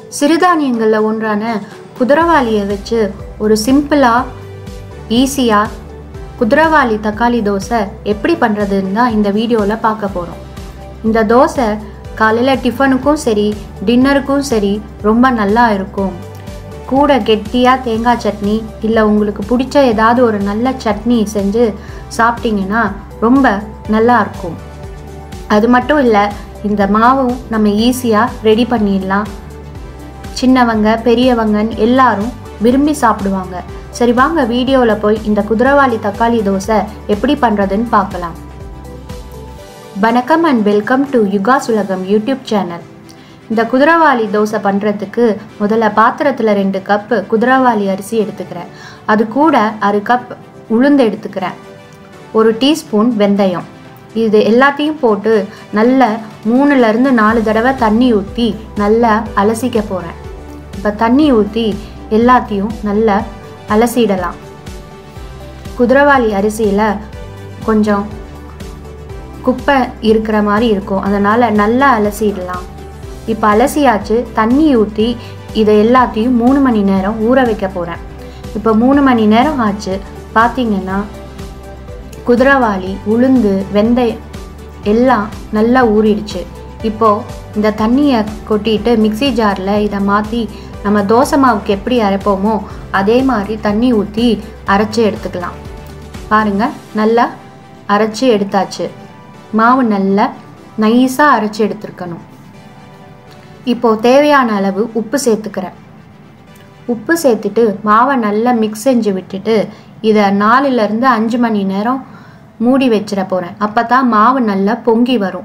சிறுதானியங்களில் ஒன்றான குதிரவாளியை வச்சு ஒரு சிம்பிளாக ஈஸியாக குதிரவாளி தக்காளி தோசை எப்படி பண்ணுறதுன்னு தான் இந்த வீடியோவில் பார்க்க போகிறோம் இந்த தோசை காலையில் டிஃபனுக்கும் சரி டின்னருக்கும் சரி ரொம்ப நல்லா இருக்கும் கூட கெட்டியாக தேங்காய் சட்னி இல்லை உங்களுக்கு பிடிச்ச ஏதாவது ஒரு நல்ல சட்னி செஞ்சு சாப்பிட்டீங்கன்னா ரொம்ப நல்லா இருக்கும் அது மட்டும் இல்லை இந்த மாவும் நம்ம ஈஸியாக ரெடி பண்ணிடலாம் சின்னவங்க பெரியவங்கன்னு எல்லாரும் விரும்பி சாப்பிடுவாங்க சரி வாங்க வீடியோவில் போய் இந்த குதிரவாளி தக்காளி தோசை எப்படி பண்ணுறதுன்னு பார்க்கலாம் வணக்கம் அண்ட் வெல்கம் டு யுகா சுலகம் யூடியூப் சேனல் இந்த குதிரவாளி தோசை பண்ணுறதுக்கு முதல்ல பாத்திரத்தில் ரெண்டு கப்பு குதிரவாளி அரிசி எடுத்துக்கிறேன் அது கூட அரை கப் உளுந்து எடுத்துக்கிறேன் ஒரு டீஸ்பூன் வெந்தயம் இது எல்லாத்தையும் போட்டு நல்ல மூணுலேருந்து நாலு தடவை தண்ணி ஊற்றி நல்லா அலசிக்க போகிறேன் இப்போ தண்ணி ஊற்றி எல்லாத்தையும் நல்லா அலசிடலாம் குதிரவாளி அரிசியில் கொஞ்சம் குப்பை இருக்கிற மாதிரி இருக்கும் அதனால் நல்லா அலசிடலாம் இப்போ அலசியாச்சு தண்ணி ஊற்றி இதை எல்லாத்தையும் மூணு மணி நேரம் ஊற வைக்க போகிறேன் இப்போ மூணு மணி நேரம் ஆச்சு பார்த்தீங்கன்னா குதிரவாளி உளுந்து வெந்தயம் எல்லாம் நல்லா ஊறிடுச்சு இப்போது இந்த தண்ணியை கொட்டிட்டு மிக்ஸி ஜாரில் இதை மாற்றி நம்ம தோசை மாவுக்கு எப்படி அரைப்போமோ அதே மாதிரி தண்ணி ஊற்றி அரைச்சி எடுத்துக்கலாம் பாருங்கள் நல்லா அரைச்சி எடுத்தாச்சு மாவு நல்லா நைஸாக அரைச்சி எடுத்துருக்கணும் இப்போது தேவையான அளவு உப்பு சேர்த்துக்கிறேன் உப்பு சேர்த்துட்டு மாவை நல்லா மிக்ஸ் செஞ்சு விட்டுட்டு இதை நாலுலேருந்து அஞ்சு மணி நேரம் மூடி வச்சிட போகிறேன் அப்போ தான் மாவு நல்லா பொங்கி வரும்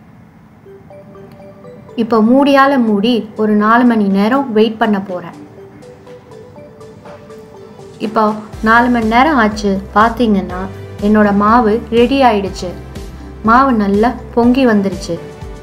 இப்போ மூடியால் மூடி ஒரு நாலு மணி நேரம் வெயிட் பண்ண போகிறேன் இப்போ நாலு மணி நேரம் ஆச்சு பார்த்தீங்கன்னா என்னோட மாவு ரெடி ஆயிடுச்சு மாவு நல்லா பொங்கி வந்துருச்சு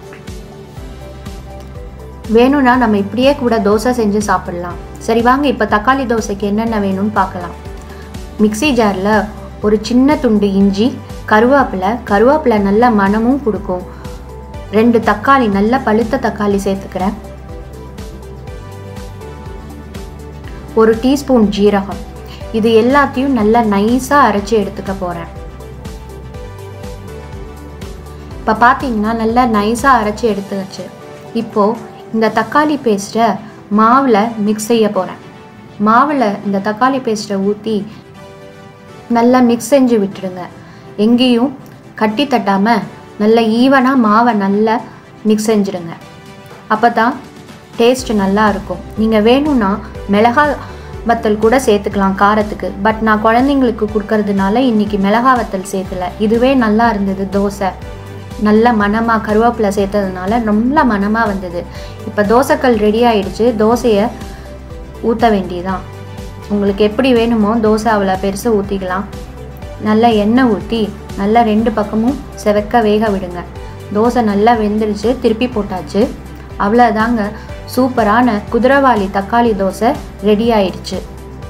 வேணும்னா நம்ம இப்படியே கூட தோசை செஞ்சு சாப்பிடலாம் சரி வாங்க இப்போ தக்காளி தோசைக்கு என்னென்ன வேணும்னு பார்க்கலாம் மிக்ஸி ஜாரில் ஒரு சின்ன துண்டு இஞ்சி கருவேப்பிலை கருவேப்பிலை நல்ல மணமும் கொடுக்கும் ரெண்டு தக்காளி நல்ல பழுத்த தக்காளி சேர்த்துக்கிறேன் ஒரு டீஸ்பூன் ஜீரகம் இது எல்லாத்தையும் நல்லா நைஸாக அரைச்சி எடுத்துக்க போகிறேன் இப்போ பார்த்தீங்கன்னா நல்லா நைஸாக அரைச்சி எடுத்துச்சு இப்போது இந்த தக்காளி பேஸ்ட்டை மாவில் மிக்ஸ் செய்ய போகிறேன் மாவில் இந்த தக்காளி பேஸ்ட்டை ஊற்றி நல்லா மிக்ஸ் செஞ்சு விட்டுடுங்க எங்கேயும் கட்டி தட்டாமல் நல்ல ஈவனாக மாவை நல்லா மிக்ஸ் செஞ்சுடுங்க அப்போ தான் டேஸ்ட் நல்லா இருக்கும் நீங்கள் வேணும்னா மிளகா வத்தல் கூட சேர்த்துக்கலாம் காரத்துக்கு பட் நான் குழந்தைங்களுக்கு கொடுக்கறதுனால இன்றைக்கி மிளகா வத்தல் சேர்க்கல இதுவே நல்லா இருந்தது தோசை நல்ல மணமாக கருவேப்பிலை சேர்த்ததுனால ரொம்ப மணமாக வந்தது இப்போ தோசைக்கல் ரெடி ஆயிடுச்சு தோசையை ஊற்ற வேண்டியதான் உங்களுக்கு எப்படி வேணுமோ தோசை அவ்வளோ பெருசு ஊற்றிக்கலாம் நல்லா எண்ணெய் ஊற்றி நல்லா ரெண்டு பக்கமும் செவக்க வேக விடுங்க தோசை நல்லா வெந்துருச்சு திருப்பி போட்டாச்சு அவ்வளோதாங்க சூப்பரான குதிரவாளி தக்காளி தோசை ரெடி ஆயிடுச்சு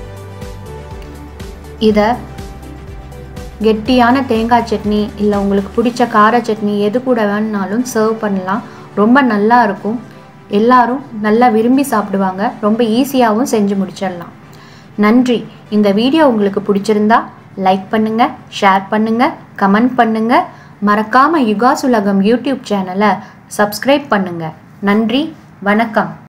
இதை கெட்டியான தேங்காய் சட்னி இல்லை உங்களுக்கு பிடிச்ச கார சட்னி எது கூட வேணுனாலும் சர்வ் பண்ணலாம் ரொம்ப நல்லா இருக்கும் எல்லாரும் நல்லா விரும்பி சாப்பிடுவாங்க ரொம்ப ஈஸியாகவும் செஞ்சு முடிச்சிடலாம் நன்றி இந்த வீடியோ உங்களுக்கு பிடிச்சிருந்தா லைக் பண்ணுங்க ஷேர் பண்ணுங்க கமெண்ட் பண்ணுங்க மறக்காம யுகா சுலகம் யூடியூப் சேனலை சப்ஸ்கிரைப் பண்ணுங்க நன்றி வணக்கம்